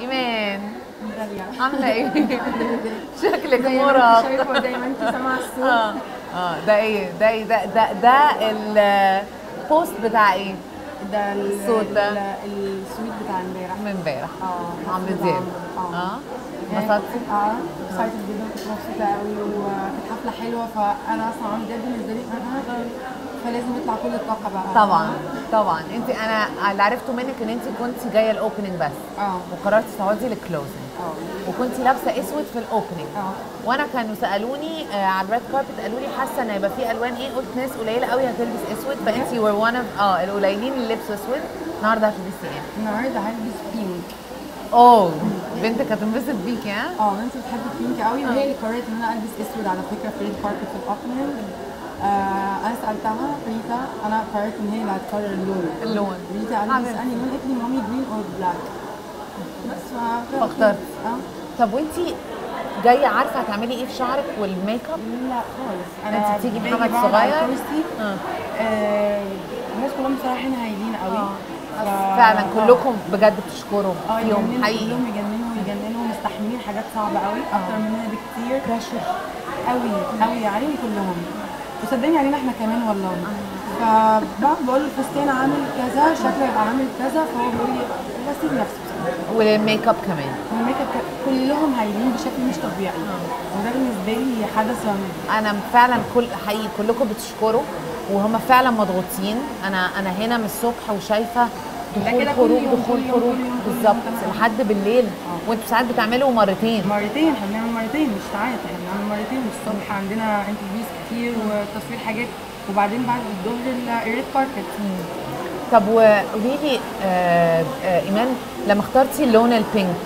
ايمان داليا عامله ايه شكلك زي ما انت مرهق شايفه زي ما انت سامعه الصوت اه اه ده ايه ده ايه ده ده ده البوست بتاع ايه ده ال- الصوت ده. ال- السويت بتاع امبارح من امبارح اه عمرو حفلة دياب عمرو. اه يعني انبسطتي اه اكسايتد جدا كنت مبسوطه قوي وكانت حفله حلوه فانا اصلا عمرو دياب بالنسبه لي آه، فلازم يطلع كل الطاقه بقى طبعا طبعا انت انا اللي عرفته منك ان انت كنت جايه الاوبننج بس اه وقررتي تقعدي للكلوزنج اه وكنت لابسه اسود في الاوبننج اه وانا كانوا سالوني آه على الريد كاربت قالوا لي حاسه ان هيبقى في الوان ايه قلت ناس قليله قوي هتلبس اسود فانت يو ون اوف اه القليلين اللي لبسوا اسود النهارده هتلبسي ايه؟ النهارده هلبس بينك اوه بنتك هتنبسط بيكي ها؟ اه بنتي بتحب البينك قوي وهي اللي قررت ان انا البس اسود على فكره في ريد كاربت في الاوبننج آه انا سالتها ريتا انا قررت ان هي اللي هتقرر اللون اللون. ريتا قالت لي حبيبتي. اسالني لون قالت لي مامي جرين اور بلاك بس ف- فاخترت. اه طب وانت جايه عارفه هتعملي ايه في شعرك والميك اب؟ لا خالص انت بتيجي باجي محمد بقعد على صغير؟ الكرسي اه آه الناس كلهم بصراحه هنا هايلين قوي آه. ف- فعلا آه. كلكم بجد بتشكروا اه فيهم يجننوا حقيقي كلهم يجننوا يجننوا مستحملين حاجات صعبه قوي اكتر مننا بكتير بريشر قوي قوي عليهم كلهم وصدقني علينا احنا كمان والله فبقعد بقول له الفستان عامل كذا شكله يبقى عامل كذا فهو بيقول لي بسيب نفسي والميك اب كمان والميك اب ك- كلهم هايلين بشكل مش طبيعي وده بالنسبه لي حدث رهيب انا فعلا كل حقيقي كلكم بتشكروا وهم فعلا مضغوطين انا انا هنا من الصبح وشايفه دخول كده كل خروج يوم، دخول كل يوم، خروج كل يوم، كل يوم، بالظبط تمام. لحد بالليل وانتوا ساعات بتعملوا مرتين مرتين احنا بنعمل مرتين مش ساعات احنا بنعمل مرتين الصبح عندنا انترفيوز كتير وتصوير حاجات وبعدين بعد الظهر ال- الريد كاربت طب وقولي لي آه آه ايمان لما اخترتي اللون البينك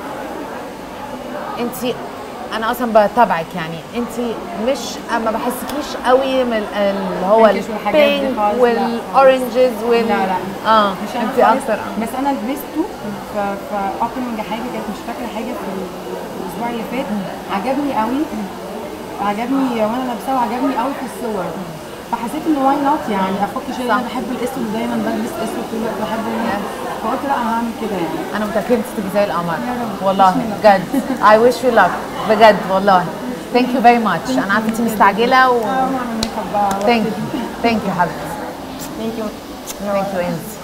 انت انا اصلا بتابعك يعني انت مش ما بحسكيش قوي من ال- اللي هو Pinkish والحاجات دي البينك خالص، لا. والاورنجز وال لا لا اه مش انا انت خالص، اكتر آه. بس انا لبسته ف ف اوبننج حاجه كانت مش فاكره حاجه في الاسبوع اللي فات عجبني قوي عجبني وانا لابساه وعجبني قوي في الصور فحسيت ان واي نوت يعني افك شويه صح. انا بحب الاسود ودايما بلبس اسود طول الوقت بحب ال- فقلت لا انا هعمل كده يعني انا متاكده انت تبقي زي القمر يا رب. والله بسم الله. بجد I wish you luck بجد والله ثانك يو فيري ماتش انا عارفه انت مستعجله و اه اعمل ميك اب بقى ثانك يو ثانك يو حبيبتي ثانك يو ثانك يو انس